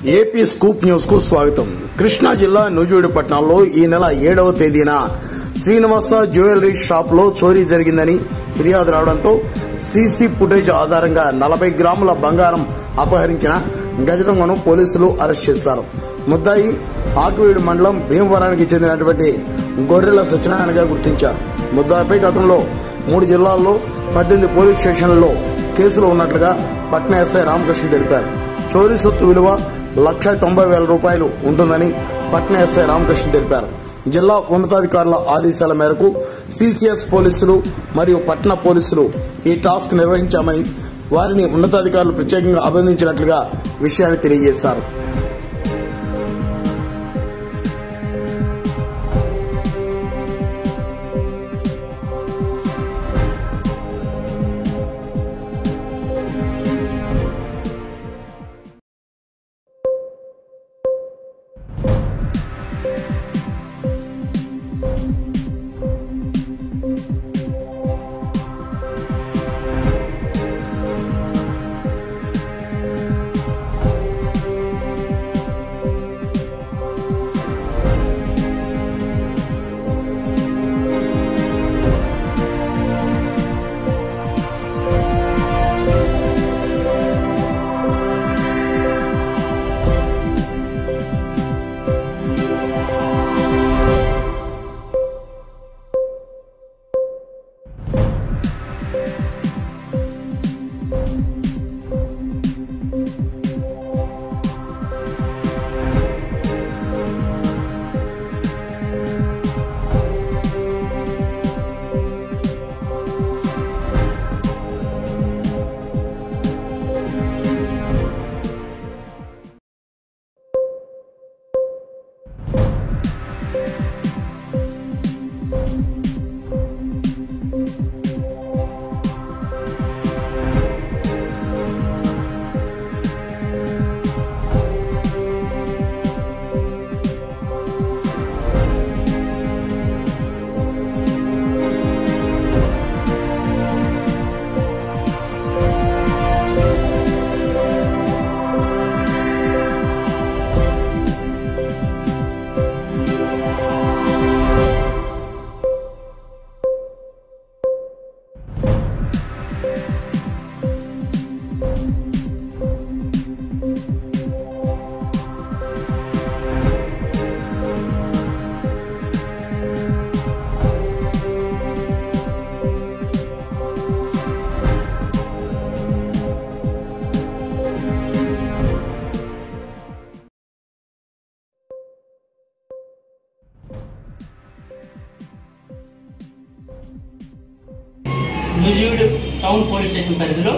AP scoop news కు స్వాగతం కృష్ణా జిల్లా నూజివీడు పట్టణంలో ఈ నెల ఏడవ తేదీన శ్రీనివాస జ్యువెలరీ షాప్ లో చోరీ జరిగిందని ఫిర్యాదు రావడంతో సీసీ ఫుటేజ్ ఆధారంగా నలభై గ్రాముల బంగారం అపహరించిన గజదొంగను పోలీసులు అరెస్ట్ చేశారు ముద్దాయి ఆకువీడు మండలం భీమవరానికి చెందినటువంటి గొర్రెల సత్యనారాయణగా గుర్తించారు ముద్దాయిపై గతంలో మూడు జిల్లాల్లో పద్దెనిమిది పోలీస్ స్టేషన్లలో కేసులు ఉన్నట్లుగా పట్నా ఎస్ఐ రామకృష్ణ తెలిపారు చోరీ సొత్తు విలువ లక్ష తొంభై వేల రూపాయలు ఉంటుందని పట్నా ఎస్ఐ రామకృష్ణ తెలిపారు జిల్లా ఉన్నతాధికారుల ఆదేశాల మేరకు సిసిఎస్ పోలీసులు మరియు పట్నా పోలీసులు ఈ టాస్క్ నిర్వహించామని వారిని ఉన్నతాధికారులు ప్రత్యేకంగా అభినందించినట్లుగా విషయాన్ని తెలియజేశారు నూజివీడు టౌన్ పోలీస్ స్టేషన్ పరిధిలో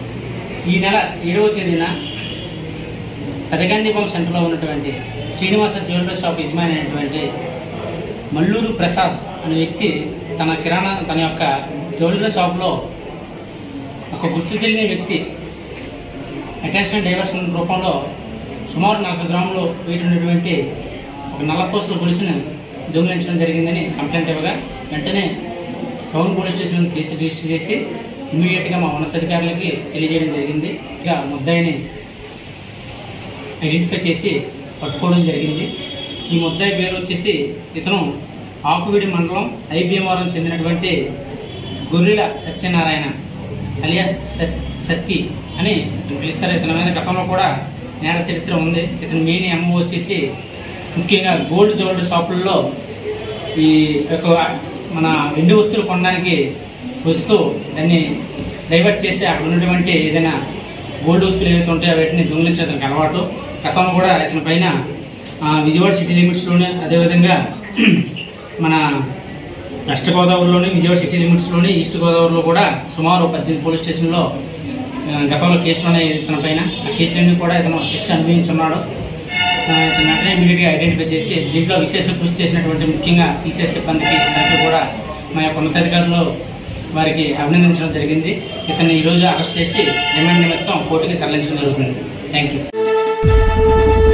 ఈ నెల ఏడవ తేదీన పెదగండిపం సెంటర్లో ఉన్నటువంటి శ్రీనివాస జ్యువెలరీ షాప్ యజమాని అయినటువంటి మల్లూరు ప్రసాద్ అనే వ్యక్తి తన కిరాణా తన యొక్క జ్యువెలరీ షాప్లో ఒక గుర్తు తెలియని వ్యక్తి అటెన్షన్ డైవర్షన్ రూపంలో సుమారు నలభై గ్రాములు వెయిట్ ఉన్నటువంటి ఒక నల్ల పోస్టుల గొలుసును దొంగిలించడం జరిగిందని కంప్లైంట్ ఇవ్వగా వెంటనే town police station case register చేసి ఇమీడియట్గా మా ఉన్నతాధికారులకి తెలియజేయడం జరిగింది ఇక ముద్దాయిని ఐడెంటిఫై చేసి పట్టుకోవడం జరిగింది ఈ ముద్దాయి పేరు వచ్చేసి ఇతను ఆకువీడి మండలం ఐబీఎంవరం చెందినటువంటి గొర్రెల సత్యనారాయణ అలియాస్ సత్- సత్తి అని పిలుస్తారు ఇతని మీద గతంలో కూడా నేర చరిత్ర ఉంది ఇతని మెయిన్ ఎంఓ వచ్చేసి ముఖ్యంగా గోల్డ్ జ్యువెలరీ షాపుల్లో ఈ యొక్క మన వెండి వస్తువులు కొనడానికి వస్తూ దాన్ని డైవర్ట్ చేసి అక్కడ ఉన్నటువంటి ఏదైనా గోల్డ్ వస్తువులు ఏవైతే ఉంటాయో వాటిని దొంగిలించడానికి అలవాటు గతంలో కూడా ఇతని పైన ఆ, విజయవాడ సిటీ లిమిట్స్లోనే అదేవిధంగా మన వెస్ట్ గోదావరిలోని విజయవాడ సిటీ లిమిట్స్లోని ఈస్ట్ గోదావరిలో కూడా సుమారు పద్దెనిమిది పోలీస్ స్టేషన్లో ఆ, గతంలో కేసులు ఉన్నాయి ఇతని పైన ఆ కేసులన్నీ కూడా ఇతను శిక్ష అనుభవించున్నాడు ఆ, ఇతను వెంటనే ఇమీడియట్గా ఐడెంటిఫై చేసి దీంట్లో విశేష కృషి చేసినటువంటి ముఖ్యంగా సీసీఎస్ సిబ్బందికి అందరికీ కూడా మా యొక్క ఉన్నతాధికారులు వారికి అభినందించడం జరిగింది ఇతన్ని ఈరోజు అరెస్ట్ చేసి రిమాండ్ నిమిత్తం కోర్టుకి తరలించడం జరుగుతుంది థ్యాంక్ యూ